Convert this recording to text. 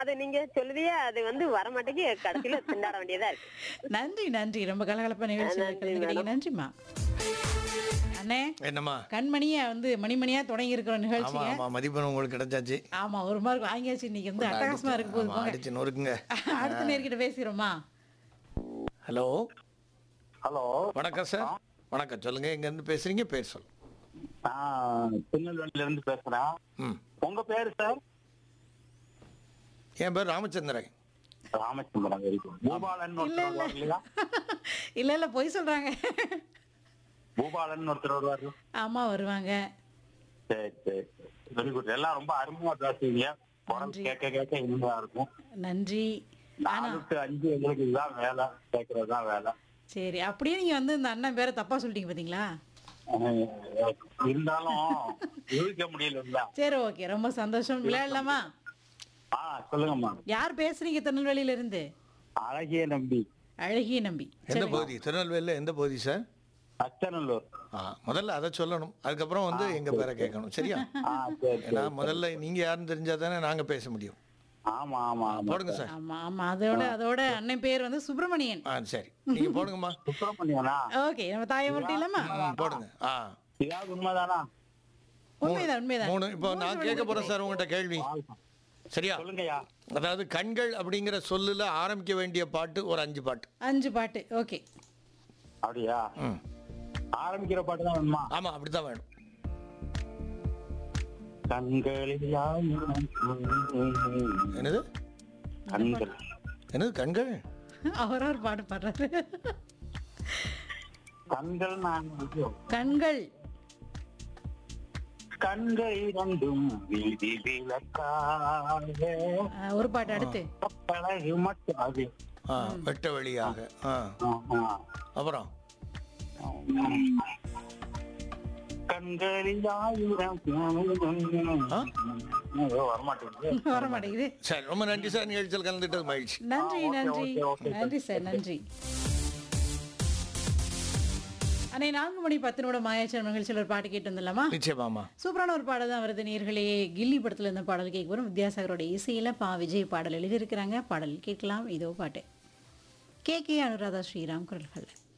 அதை நீங்க சொல்லுதியே அது வந்து வர மாட்டேங்கி கடைசியில திண்டாட வேண்டியதா இருக்கு நன்றி நன்றி ரொம்ப கலகலப்பா நிகழ்ச்சியில் நன்றி, கலந்துக்கிட்டீங்க நன்றிம்மா அண்ணே என்னம்மா கண்மணியா வந்து மணிமணியா தொடங்கி இருக்கிற ஆமா நிகழ்ச்சிங்க ஆமா மதிப்பெண் உங்களுக்கு கிடைச்சாச்சு ஆமா ஒரு மார்க் வாங்கியாச்சு இன்னைக்கு வந்து அட்டகாசமா இருக்கு போது ஆமா, போங்க அடிச்சு நொறுக்குங்க அடுத்த நேர்கிட்ட பேசிடுறோமா ஹலோ ஹலோ வணக்கம் சார் வணக்கம் சொல்லுங்க எங்க இருந்து பேசுறீங்க பேர் சொல்லு நான் திருநெல்வேலியில இருந்து பேசுறேன் ம் உங்க பேரு சார் என் பேர் ராமச்சந்திரன் ராமச்சந்திரன் வெரி குட் பூபாலன் ஒருத்தர் வருவார் இல்லையா இல்ல இல்ல பொய் சொல்றாங்க பூபாலன் ஒருத்தர் வருவாரு ஆமா வருவாங்க சரி சரி வெரி குட் எல்லாம் ரொம்ப அருமையா பேசுவீங்க குரல் கேட்க கேட்க இனிமையா இருக்கும் நன்றி ஆனா நாலுக்கு அஞ்சு எங்களுக்கு இதுதான் வேலை கேட்கறது தான் வேலை சரி அப்படியே நீங்க வந்து இந்த அண்ணன் பேரை தப்பா சொல்லிட்டீங்க பாத்தீங்களா அஹ் இருந்தாலும் யூகிக்க முடியல இல்ல சரி ஓகே ரொம்ப சந்தோஷம் விளையாடலாமா ஆ சொல்லுங்கம்மா யார் பேசுறீங்க திருநெல்வேலியில இருந்து அழகிய நம்பி அழகிய நம்பி எந்த பகுதி திருநெல்வேலியில் எந்த பகுதி சார் அச்சநல்லூர் ஆ முதல்ல அதை சொல்லணும் அதுக்கப்புறம் வந்து எங்க பேரை கேட்கணும் சரியா ஆ சரி ஏன்னா முதல்ல நீங்க யாருன்னு தெரிஞ்சா தானே நாங்க பேச முடியும் ஆமா ஆமா ஆமா போடுங்க சார் ஆமா ஆமா அதோட அதோட அண்ணன் பேர் வந்து சுப்பிரமணியன் ஆ சரி நீங்க போடுங்கம்மா சுப்பிரமணியனா ஓகே நம்ம தாயை மட்டும் இல்லாமா ம், போடுங்க ஆ இதாவது உண்மைதானா உண்மைதான் உண்மைதான் மூணு இப்போ நான் கேட்க போறேன் சார் உங்கள்கிட்ட கேள்வி சரியா சொல்லுங்கய்யா அதாவது கண்கள் அப்படிங்கிற சொல்லுல ஆரம்பிக்க வேண்டிய பாட்டு ஒரு அஞ்சு பாட்டு அஞ்சு பாட்டு ஓகே அப்படியா ம் ஆரம்பிக்கிற பாட்டு தான் வேணுமா ஆமா அப்படித்தான் வேணும் கண்களில் என்னது கண்கள் என்னது கண்கள் அவரா ஒரு பாட்டு பாடுறாரு கண்கள் நான் ஐயோ. கண்கள் கண்கள் இரண்டும் வீதி விளக்காக ஆ, ஒரு பாட்டு அடுத்து பழகு மட்டும் அது ஆ வெட்ட வழியாக ஆ ஆமா. அப்புறம் கண்களில் ஆயிரம் ஆ? ஐயோ, வரமாட்டேங்குது வர மாட்டேங்குது சரி ரொம்ப நன்றி சார் நிகழ்ச்சியில் கலந்துட்டது மகிழ்ச்சி நன்றி ஓகே, நன்றி ஓகே, ஓகே. நன்றி சார் நன்றி அன்னை நான்கு மணி பத்து நிமிடம் மாயாச்சர் நிகழ்ச்சியில் ஒரு பாட்டு கேட்டு வந்துடலாமா நிச்சயமாமா சூப்பரான ஒரு பாடல் தான் வருது நேர்களே கில்லி படத்துல இருந்த பாடல் கேட்க வரும் வித்யாசாகரோட இசையில பா விஜய் பாடல் எழுதியிருக்கிறாங்க பாடல் கேட்கலாம் இதோ பாட்டு கே கே அனுராதா ஸ்ரீராம் குரல்கள்